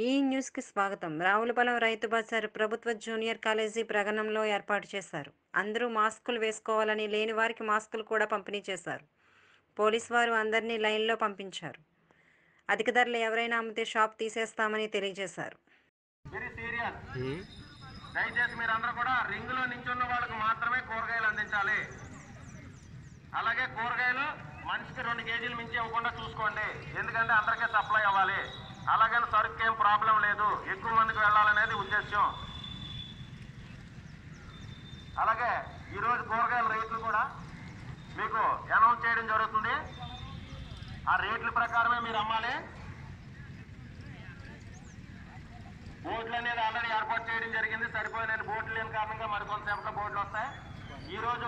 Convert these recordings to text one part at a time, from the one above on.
ఈ న్యూస్కి స్వాగతం రావులపాలెం రైతు బజార్ ప్రభుత్వ జూనియర్ కాలేజీ ప్రగణంలో ఏర్పాటు చేశారు అందరూ మాస్కులు వేసుకోవాలని లేని వారికి మాస్కులు కూడా పంపిణీ చేశారు పోలీస్ వారు అందరినీ లైన్లో పంపించారు అధిక ధరలు ఎవరైనా అమ్మితే షాప్ తీసేస్తామని తెలియజేశారు వెరీ సీరియస్ దయచేసి మీరందరూ కూడా రింగులో నించున్న వాళ్ళకు మాత్రమే కూరగాయలు అందించాలి అలాగే కూరగాయలు మనిషికి రెండు కేజీలు మించి ఇవ్వకుండా చూసుకోండి ఎందుకంటే అందరికీ సప్లై అవ్వాలి అలాగని సరుకు ఏం ప్రాబ్లం లేదు ఎక్కువ మందికి వెళ్ళాలనేది ఉద్దేశం అలాగే ఈరోజు కూరగాయల రేట్లు కూడా మీకు అనౌన్స్ చేయడం జరుగుతుంది ఆ రేట్ల ప్రకారమే మీరు అమ్మాలి బోట్లు అనేది ఆల్రెడీ ఏర్పాటు చేయడం జరిగింది సరిపోయిన బోట్లు లేని కారణంగా మరి కొంతసేపట్లో బోట్లు వస్తాయి ఈ రోజు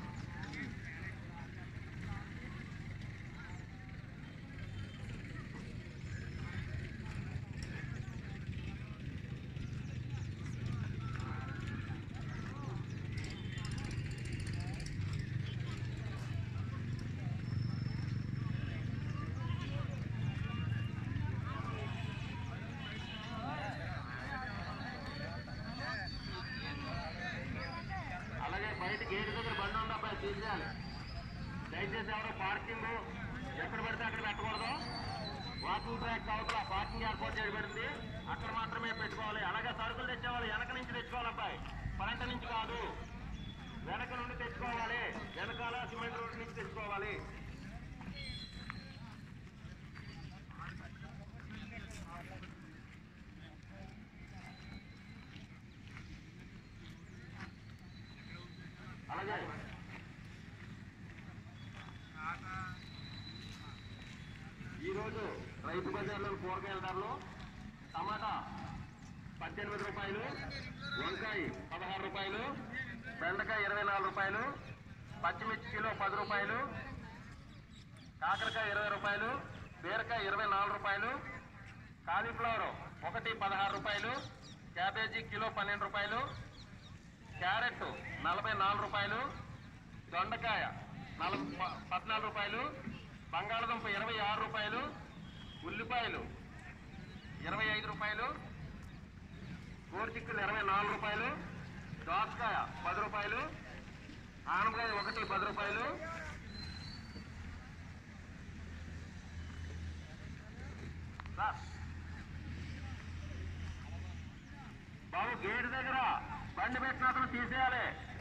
అలాగే బయట గేట్ దగ్గర బండి ఉంది అబ్బాయి తీసేయాలి దయచేసి ఎవరో పార్కింగ్ ఎక్కడ పడితే అక్కడ పెట్టకూడదు వాకింగ్ ట్రాక్ అవతల పార్కింగ్ ఏర్పాటు చేయబడింది అక్కడ మాత్రమే పెట్టుకోవాలి అలాగే సరుకులు తెచ్చేవాళ్ళు వెనక నుంచి తెచ్చుకోవాలి అబ్బాయి ఫ్రంట్ నుంచి కాదు వెనక నుండి తెచ్చుకోవాలి వెనకాల సిమెంట్ రోడ్ నుంచి తెచ్చుకోవాలి అలాగే ఈరోజు రైతు బజార్లో కూరగాయల ధరలు టమాటా పద్దెనిమిది రూపాయలు వంకాయ పదహారు రూపాయలు బెండకాయ ఇరవై నాలుగు రూపాయలు పచ్చిమిర్చి కిలో పది రూపాయలు కాకరకాయ ఇరవై రూపాయలు బీరకాయ ఇరవై నాలుగు రూపాయలు కాలీఫ్లవర్ ఒకటి పదహారు రూపాయలు క్యాబేజీ కిలో పన్నెండు రూపాయలు క్యారెట్ నలభై నాలుగు రూపాయలు దొండకాయ నలభై ప- పద్నాలుగు రూపాయలు బంగాళదుంప ఇరవై ఆరు రూపాయలు ఉల్లిపాయలు ఇరవై ఐదు రూపాయలు గోరుచిక్కులు ఇరవై నాలుగు రూపాయలు దోసకాయ పది రూపాయలు ఆనపకాయ ఒకటి పది రూపాయలు సార్ బాబు గేట్ దగ్గర బండి పెట్టిన అతను తీసేయాలి